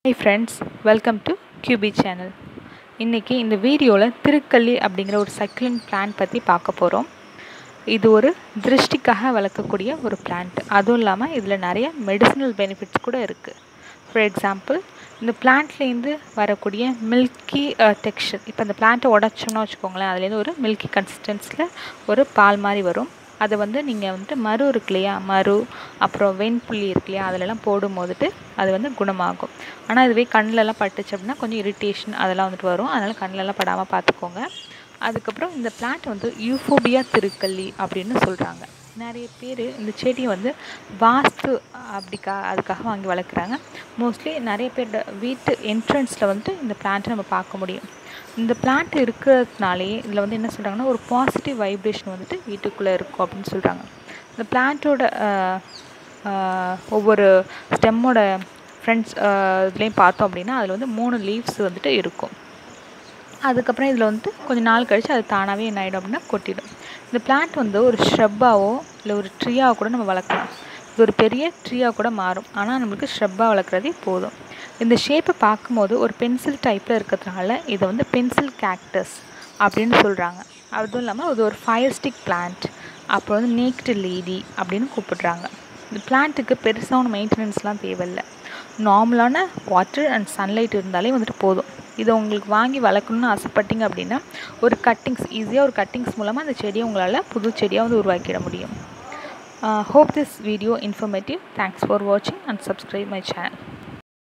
high friends welcome to கியூபி channel இன்றைக்கி இந்த வீடியோவில் திருக்கல்லி அப்படிங்கிற ஒரு சைக்கிளிங் பிளான்ட் பற்றி பார்க்க போகிறோம் இது ஒரு திருஷ்டிக்காக வளர்க்கக்கூடிய ஒரு பிளான்ட் அதுவும் இல்லாமல் இதில் நிறைய மெடிசினல் பெனிஃபிட்ஸ் கூட இருக்குது ஃபார் எக்ஸாம்பிள் இந்த பிளான்ட்லேருந்து வரக்கூடிய மில்கி டெக்ஸ்சர் இப்போ இந்த பிளான்ட்டை உடச்சோம்னா வச்சுக்கோங்களேன் அதுலேருந்து ஒரு மில்கி கன்சிஸ்டன்ஸில் ஒரு பால் மாதிரி வரும் அதை வந்து நீங்கள் வந்துட்டு மரு இருக்கு இல்லையா மரு அப்புறம் வெண்புள்ளி இருக்கு இல்லையா அதிலெல்லாம் போடும் போதுட்டு அது வந்து குணமாகும் ஆனால் இதுவே கண்ணிலலாம் பட்டுச்சு அப்படின்னா கொஞ்சம் இரிட்டேஷன் அதெல்லாம் வந்துட்டு வரும் அதனால் கண்ணிலலாம் படாமல் பார்த்துக்கோங்க அதுக்கப்புறம் இந்த பிளான்ட் வந்து யூஃபோபியா திருக்கல்லி அப்படின்னு சொல்கிறாங்க நிறைய பேர் இந்த செடியை வந்து வாஸ்து அப்படிக்கா அதுக்காக வாங்கி வளர்க்குறாங்க மோஸ்ட்லி நிறைய பேரோட வீட்டு என்ட்ரன்ஸில் வந்துட்டு இந்த பிளான்ட்டை நம்ம பார்க்க முடியும் இந்த பிளான்ட் இருக்கிறதுனாலே இதில் வந்து என்ன சொல்கிறாங்கன்னா ஒரு பாசிட்டிவ் வைப்ரேஷன் வந்துட்டு வீட்டுக்குள்ளே இருக்கும் அப்படின்னு சொல்கிறாங்க இந்த பிளான்ட்டோட ஒவ்வொரு ஸ்டெம்மோட ஃப்ரெண்ட்ஸ் இதுலேயும் பார்த்தோம் அப்படின்னா அதில் வந்து மூணு லீவ்ஸ் வந்துட்டு இருக்கும் அதுக்கப்புறம் இதில் வந்துட்டு கொஞ்சம் நாள் கழித்து அது தானாகவே என்ன ஆகிடும் அப்படின்னா கொட்டிடும் இந்த பிளான்ட் வந்து ஒரு ஷ்ரப்பாவோ இல்லை ஒரு ட்ரீயாவோ கூட நம்ம வளர்க்கலாம் இது ஒரு பெரிய ட்ரீயாக கூட மாறும் ஆனால் நம்மளுக்கு ஷ்ரப்பாக வளர்க்குறதே போதும் இந்த ஷேப்பை பார்க்கும்போது ஒரு பென்சில் டைப்பில் இருக்கிறதுனால இதை வந்து பென்சில் கேக்டஸ் அப்படின்னு சொல்கிறாங்க அதுவும் இல்லாமல் இது ஒரு ஃபயர் ஸ்டிக் பிளான்ட் அப்புறம் வந்து நேக்டு லேடி அப்படின்னு கூப்பிடுறாங்க இந்த பிளான்ட்டுக்கு பெருசான மெயின்டெனன்ஸ்லாம் தேவையில்லை நார்மலான வாட்டர் அண்ட் சன்லைட் இருந்தாலே வந்துட்டு போதும் இதை உங்களுக்கு வாங்கி வளர்க்கணும்னு ஆசைப்பட்டீங்க அப்படின்னா ஒரு கட்டிங்ஸ் ஈஸியாக ஒரு கட்டிங்ஸ் மூலமாக அந்த செடியை உங்களால் புது செடியாக வந்து உருவாக்கிட முடியும் hope this video informative thanks for வாட்சிங் அண்ட் சப்ஸ்கிரைப் மை சேனல்